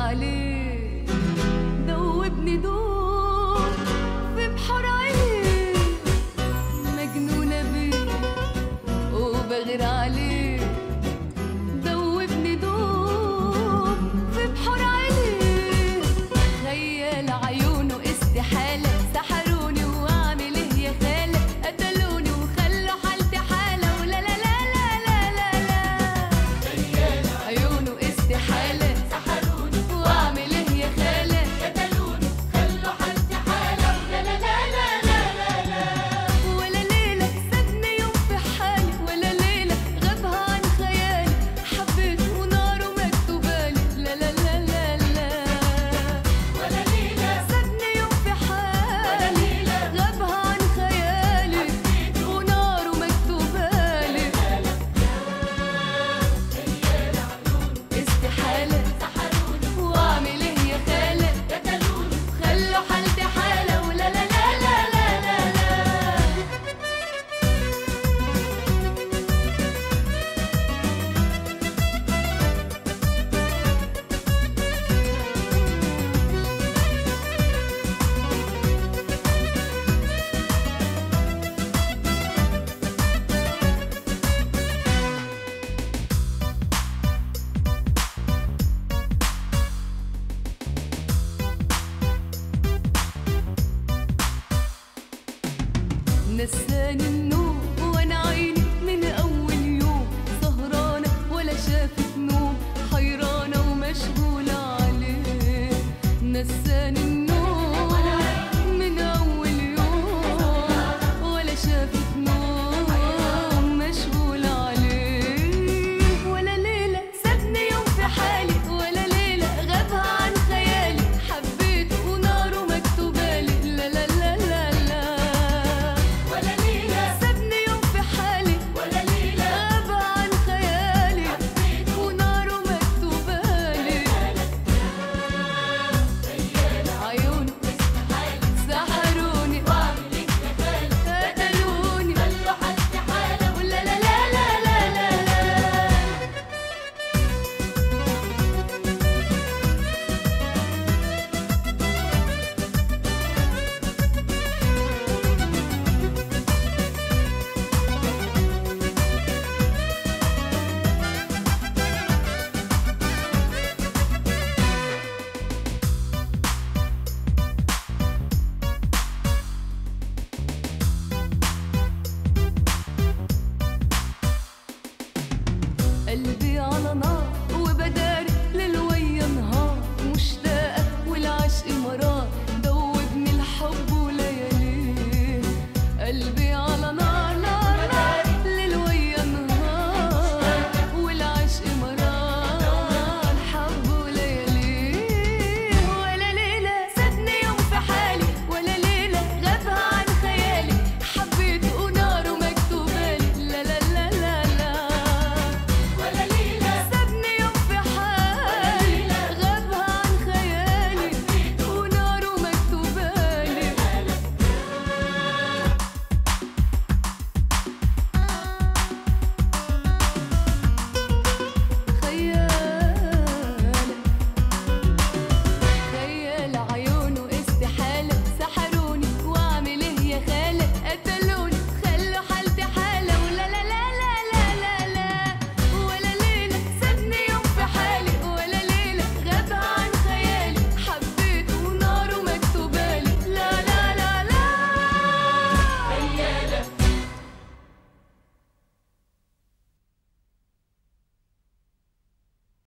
عليه دوبني دوب في بحر عينيه مجنونة بيه وبغير عليه دوبني دوب في بحر عينيه خيال عيونه استحالة سحروني واعمل ايه يا خالة قتلوني وخلوا حالتي حالة ولا لا لا لا لا لا لا عيونه استحالة سحروني واعمل ايه يا خالة قتلوني خلوا حالتي حالة ولا لا لا لا لا لا لا ولا ليلة سابني يوم في حالي ولا ليلة غابها عن خيالي حبيته وناره مكتوبالي لا لا لا لا لا ولا ليلة سابني يوم في حالي غابها عن خيالي وناره مكتوبالي استحالة واعمل ايه يا خالة قتلوني خلوا حالتي حالة ولا لا لا لا لا لا لا نساني النوم وانا عيني من اول يوم سهرانه ولا شافت نوم حيرانه ومشغوله عليه نساني